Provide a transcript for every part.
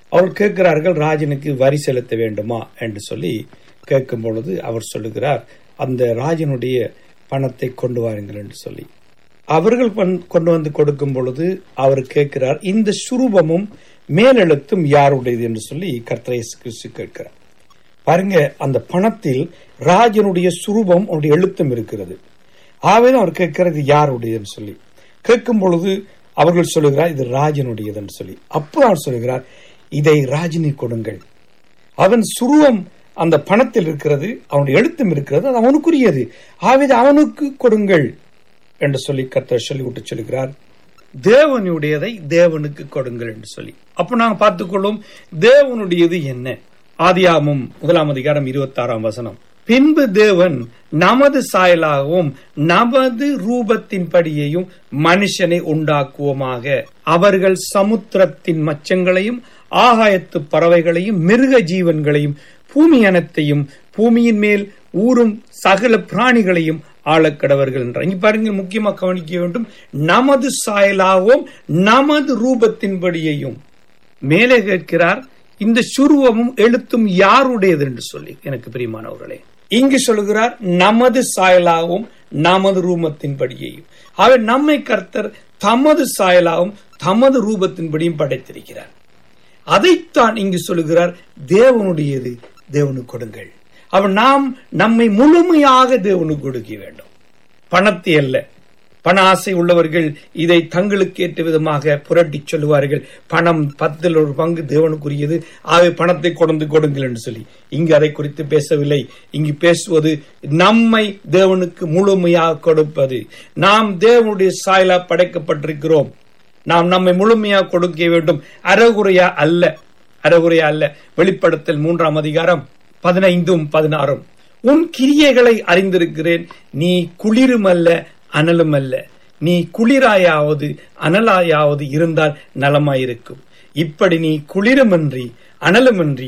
அவர்கள் கேட்கிறார்கள் ராஜனுக்கு வரி செலுத்த வேண்டுமா என்று சொல்லி கேட்கும் பொழுது அவர் சொல்லுகிறார் அந்த ராஜனுடைய பணத்தை கொண்டு வாருங்கள் என்று சொல்லி அவர்கள் பண்- கொண்டு வந்து கொடுக்கும் பொழுது அவர் கேட்கிறார் இந்த சுரூபமும் மேலெழுத்தும் யாருடையது என்று சொல்லி கர்த்தர் இயேசு கிறிஸ்து கேட்கிறார் பாருங்க அந்த பணத்தில் ராஜனுடைய சுரூபம் அவருடைய எழுத்தும் இருக்கிறது ஆவேதான் அவர் கேட்கிறது யாருடையதுன்னு சொல்லி கேட்கும் பொழுது அவர்கள் சொல்லுகிறார் இது ராஜனுடையதுன்னு சொல்லி அப்போ அவர் சொல்லுகிறார் இதை ராஜினி கொடுங்கள் அவன் சுருவம் அந்த பணத்தில் இருக்கிறது அவனுடைய எழுத்தும் இருக்கிறது அது அவனுக்குரியது ஆவித அவனுக்கு கொடுங்கள் என்று சொல்லி கர்த்தர் சொல்லிவிட்டு சொல்லுகிறார் தேவனுடையதை தேவனுக்கு கொடுங்கள் என்று சொல்லி அப்ப நாங்க பார்த்துக்கொள்ளும் தேவனுடையது என்ன ஆதியாமம் முதலாம் அதிகாரம் இருபத்தி ஆறாம் வசனம் பின்பு தேவன் நமது சாயலாகவும் நமது ரூபத்தின்படியையும் மனுஷனை உண்டாக்குவோமாக அவர்கள் சமுத்திரத்தின் மச்சங்களையும் ஆகாயத்து பறவைகளையும் மிருக ஜீவன்களையும் பூமி அனைத்தையும் பூமியின் மேல் ஊறும் சகல பிராணிகளையும் ஆளக்கடவர்கள் என்றார் இங்க பாருங்க முக்கியமா கவனிக்க வேண்டும் நமது சாயலாகவும் நமது ரூபத்தின்படியையும் மேலே கேட்கிறார் இந்த சுருவமும் எழுத்தும் யாருடையது என்று சொல்லி எனக்கு பிரியமானவர்களே இங்கு சொல்லுகிறார் நமது சாயலாகவும் நமது ரூபத்தின்படியையும் அவர் நம்மை கர்த்தர் தமது சாயலாகவும் தமது ரூபத்தின்படியும் படைத்திருக்கிறார் அதைத்தான் இங்கு சொல்லுகிறார் தேவனுடையது தேவனுக்கு கொடுங்கள் அவன் நாம் நம்மை முழுமையாக தேவனுக்கு கொடுக்க வேண்டும் பணத்தை அல்ல பண ஆசை உள்ளவர்கள் இதை தங்களுக்கு ஏற்ற விதமாக புரட்டி சொல்லுவார்கள் பணம் பத்தில் ஒரு பங்கு தேவனுக்குரியது ஆகவே பணத்தை கொண்டு கொடுங்கள் என்று சொல்லி இங்கு அதை குறித்து பேசவில்லை இங்கு பேசுவது நம்மை தேவனுக்கு முழுமையாக கொடுப்பது நாம் தேவனுடைய சாயலா படைக்கப்பட்டிருக்கிறோம் நாம் நம்மை முழுமையாக கொடுக்க வேண்டும் அறகுறையா அல்ல அறகுறையா அல்ல வெளிப்படுத்தல் மூன்றாம் அதிகாரம் பதினைந்தும் பதினாறும் உன் கிரியைகளை அறிந்திருக்கிறேன் நீ குளிரும் அல்ல அனலும் அல்ல நீ குளிராயாவது அனலாயாவது இருந்தால் நலமாயிருக்கும் இப்படி நீ குளிருமின்றி அனலுமின்றி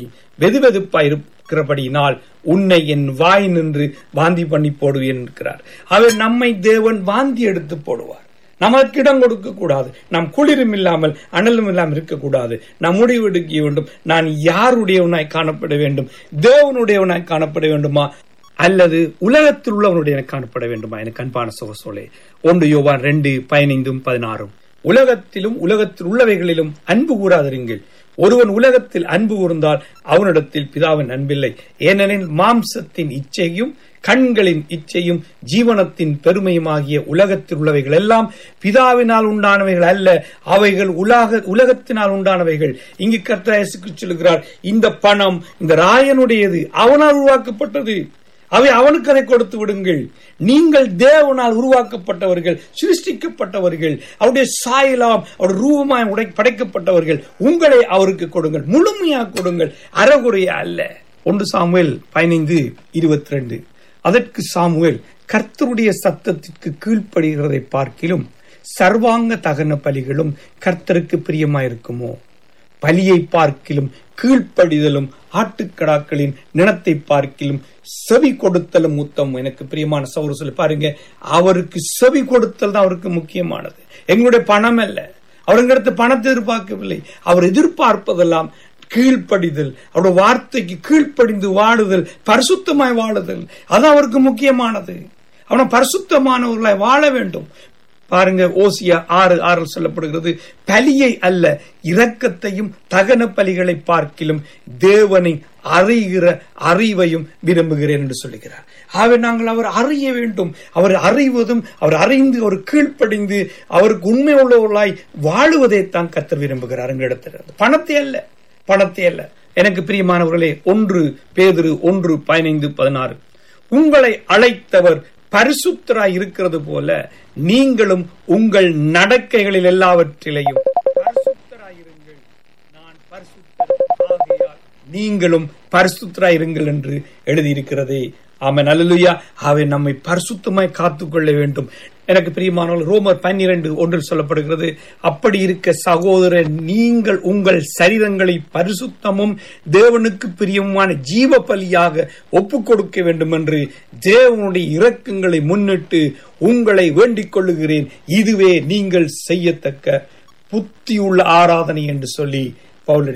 வெதுவெதுப்பாயிருக்கிறபடியினால் உன்னை என் வாய் நின்று வாந்தி பண்ணி போடுவேன் என்கிறார் அவர் நம்மை தேவன் வாந்தி எடுத்து போடுவார் நமக்கு இடம் கொடுக்க கூடாது நாம் குளிரும் இல்லாமல் அனலும் இல்லாமல் இருக்கக்கூடாது நாம் முடிவு எடுக்க வேண்டும் நான் யாருடையவனாய் காணப்பட வேண்டும் தேவனுடையவனாய் காணப்பட வேண்டுமா அல்லது உலகத்தில் உள்ளவனுடைய காணப்பட வேண்டுமா எனக்கு அன்பான சோசோலே ஒன்று யோவான் ரெண்டு பதினைந்தும் பதினாறும் உலகத்திலும் உலகத்தில் உள்ளவைகளிலும் அன்பு கூறாதிருங்கள் ஒருவன் உலகத்தில் அன்பு கூர்ந்தால் அவனிடத்தில் பிதாவின் அன்பில்லை ஏனெனில் மாம்சத்தின் இச்சையும் கண்களின் இச்சையும் ஜீவனத்தின் பெருமையுமாகிய உலகத்தில் உள்ளவைகள் எல்லாம் பிதாவினால் உண்டானவைகள் அல்ல அவைகள் உலக உலகத்தினால் உண்டானவைகள் இங்கு கர்த்தராயசுக்கு சொல்லுகிறார் இந்த பணம் இந்த ராயனுடையது அவனால் உருவாக்கப்பட்டது அவை அவனுக்கு அதை கொடுத்து விடுங்கள் நீங்கள் தேவனால் உருவாக்கப்பட்டவர்கள் சிருஷ்டிக்கப்பட்டவர்கள் அவருடைய சாயலாம் அவருடைய ரூபமாய் உடை படைக்கப்பட்டவர்கள் உங்களை அவருக்கு கொடுங்கள் முழுமையாக கொடுங்கள் அறகுறையா அல்ல ஒன்று சாமுவேல் பதினைந்து இருபத்தி ரெண்டு அதற்கு சாமுவேல் கர்த்தருடைய சத்தத்திற்கு கீழ்ப்படுகிறதை பார்க்கிலும் சர்வாங்க தகன பலிகளும் கர்த்தருக்கு பிரியமாயிருக்குமோ பலியை பார்க்கிலும் கீழ்ப்படிதலும் ஆட்டுக்கடாக்களின் நினத்தை பார்க்கிலும் செவி கொடுத்தலும் உத்தம் எனக்கு பிரியமான சௌர சொல்லி பாருங்க அவருக்கு செவி கொடுத்தல் தான் அவருக்கு முக்கியமானது எங்களுடைய பணம் அல்ல அவருங்கிறது பணத்தை எதிர்பார்க்கவில்லை அவர் எதிர்பார்ப்பதெல்லாம் கீழ்ப்படிதல் அவருடைய வார்த்தைக்கு கீழ்ப்படிந்து வாழுதல் பரிசுத்தமாய் வாழுதல் அது அவருக்கு முக்கியமானது அவனை பரிசுத்தமானவர்களாய் வாழ வேண்டும் பாருங்க ஓசியா ஆறு ஆறில் சொல்லப்படுகிறது பலியை அல்ல இரக்கத்தையும் தகன பலிகளை பார்க்கிலும் தேவனை அறிகிற அறிவையும் விரும்புகிறேன் என்று சொல்லுகிறார் ஆகவே நாங்கள் அவர் அறிய வேண்டும் அவர் அறிவதும் அவர் அறிந்து அவர் கீழ்ப்படிந்து அவருக்கு உண்மை உள்ளவர்களாய் வாழுவதை தான் கத்தர் விரும்புகிறார் எங்களிடத்தில் பணத்தை அல்ல பணத்தை அல்ல எனக்கு பிரியமானவர்களே ஒன்று பேதிரு ஒன்று பதினைந்து பதினாறு உங்களை அழைத்தவர் பரிசுத்தராய் இருக்கிறது போல நீங்களும் உங்கள் நடக்கைகளில் எல்லாவற்றிலையும் பரிசுத்தராயிருங்கள் நான் பரிசுத்தர் ஆகையால் நீங்களும் பரிசுத்தராயிருங்கள் என்று எழுதியிருக்கிறதே ஆமன் அல்லலுயா அவை நம்மை பரிசுத்தமாய் காத்துக்கொள்ள வேண்டும் எனக்கு பிரியமானவர்கள் ரோமர் பன்னிரண்டு ஒன்றில் சொல்லப்படுகிறது அப்படி இருக்க சகோதரர் நீங்கள் உங்கள் சரீரங்களை பரிசுத்தமும் தேவனுக்கு பிரியமான ஜீவ பலியாக ஒப்புக் கொடுக்க வேண்டும் என்று தேவனுடைய இரக்கங்களை முன்னிட்டு உங்களை வேண்டிக் கொள்ளுகிறேன் இதுவே நீங்கள் செய்யத்தக்க புத்தியுள்ள ஆராதனை என்று சொல்லி பவுல்